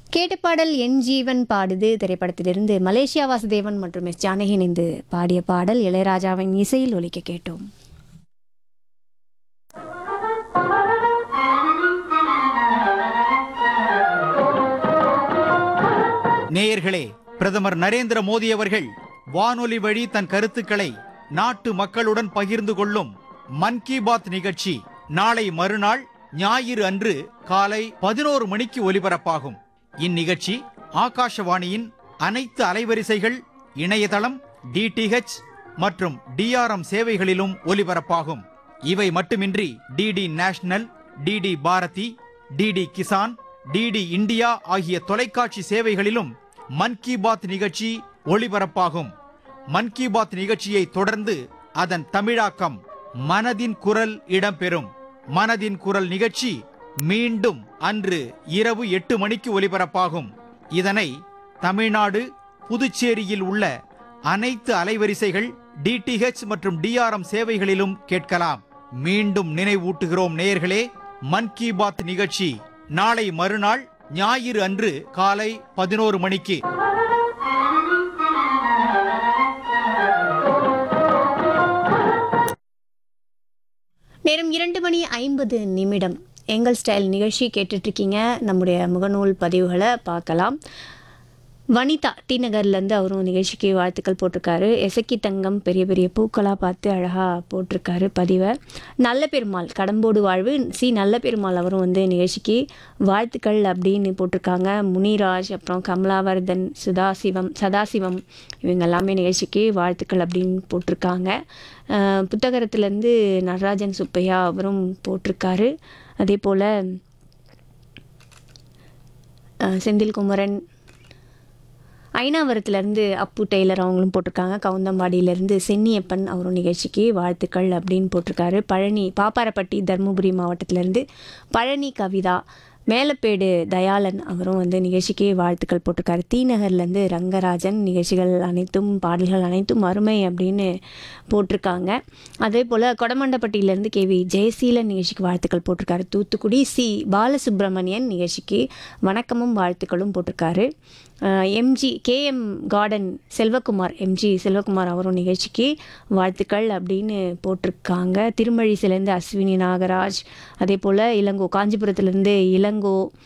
கேட்ட பாடல் என் ஜீவன் பாடுது திரைப்படத்திலிருந்து மலேசியா வாசுதேவன் மற்றும் எஸ் ஜானகி இணைந்து பாடிய பாடல் இளையராஜாவின் இசையில் ஒலிக்க கேட்டோம் நேயர்களே பிரதமர் நரேந்திர மோடி அவர்கள் வானொலி வழி தன் கருத்துக்களை நாட்டு மக்களுடன் பகிர்ந்து கொள்ளும் மன் கி பாத் நிகழ்ச்சி நாளை மறுநாள் ஞாயிறு அன்று காலை பதினோரு மணிக்கு ஒலிபரப்பாகும் இந்நிகழ்ச்சி ஆகாஷவாணியின் அனைத்து அலைவரிசைகள் இணையதளம் டிடிஹெச் மற்றும் டிஆர்எம் சேவைகளிலும் ஒலிபரப்பாகும் இவை மட்டுமின்றி DD national DD Bharati DD Kisan DD India ஆகிய தொலைக்காட்சி சேவைகளிலும் மன் கி பாத் நிகழ்ச்சி ஒளிபரப்பாகும் மன் கி பாத் நிகழ்ச்சியை தொடர்ந்து அதன் தமிழாக்கம் மனதின் குரல் இடம்பெறும் மனதின் குரல் நிகழ்ச்சி மீண்டும் அன்று இரவு எட்டு மணிக்கு ஒலிபரப்பாகும் இதனை தமிழ்நாடு புதுச்சேரியில் உள்ள அனைத்து அலைவரிசைகள் டிடிஹெச் மற்றும் டிஆர்எம் சேவைகளிலும் கேட்கலாம் மீண்டும் நினைவூட்டுகிறோம் நேயர்களே மன் கி பாத் நிகழ்ச்சி நாளை மறுநாள் ஞாயிறு அன்று காலை பதினோரு மணிக்கு நேரம் இரண்டு மணி ஐம்பது நிமிடம் எங்கள் ஸ்டைல் நிகழ்ச்சி கேட்டுட்ருக்கீங்க நம்முடைய முகநூல் பதிவுகளை பார்க்கலாம் வனிதா டி நகர்லேருந்து அவரும் நிகழ்ச்சிக்கு வாழ்த்துக்கள் போட்டிருக்காரு எசக்கி தங்கம் பெரிய பெரிய பூக்களாக பார்த்து அழகாக போட்டிருக்காரு பதிவை நல்ல பெருமாள் கடம்போடு வாழ்வு சி நல்ல பெருமாள் அவரும் வந்து நிகழ்ச்சிக்கு வாழ்த்துக்கள் அப்படின்னு போட்டிருக்காங்க முனிராஜ் அப்புறம் கமலாவர்தன் சுதாசிவம் சதாசிவம் இவங்க எல்லாமே நிகழ்ச்சிக்கு வாழ்த்துக்கள் அப்படின்னு போட்டிருக்காங்க அஹ் புத்தகரத்துலேருந்து நடராஜன் சுப்பையா அவரும் போட்டிருக்காரு அதே போல் செந்தில் குமரன் ஐநாவரத்துலேருந்து அப்பு டெய்லர் அவங்களும் போட்டிருக்காங்க கவுந்தம்பாடியிலேருந்து சென்னியப்பன் அவரும் நிகழ்ச்சிக்கு வாழ்த்துக்கள் அப்படின்னு போட்டிருக்காரு பழனி பாப்பாரப்பட்டி தருமபுரி மாவட்டத்திலேருந்து பழனி கவிதா மேலப்பேடு தயாளன் அவரும் வந்து நிகழ்ச்சிக்கு வாழ்த்துக்கள் போட்டிருக்காரு தீநகர்லேருந்து ரங்கராஜன் நிகழ்ச்சிகள் அனைத்தும் பாடல்கள் அனைத்தும் அருமை அப்படின்னு போட்டிருக்காங்க அதே போல் கொடமண்டப்பட்டியிலேருந்து கேவி ஜெயசீலன் நிகழ்ச்சிக்கு வாழ்த்துக்கள் போட்டிருக்காரு தூத்துக்குடி சி பாலசுப்ரமணியன் நிகழ்ச்சிக்கு வணக்கமும் வாழ்த்துக்களும் போட்டிருக்காரு MG KM garden Selvakumar MG Selvakumar அவரும் நிகழ்ச்சிக்கு வாழ்த்துக்கள் அப்படின்னு போட்டிருக்காங்க திருமழிசிலேருந்து அஸ்வினி நாகராஜ் அதே போல் இளங்கோ காஞ்சிபுரத்துலேருந்து இளங்கோ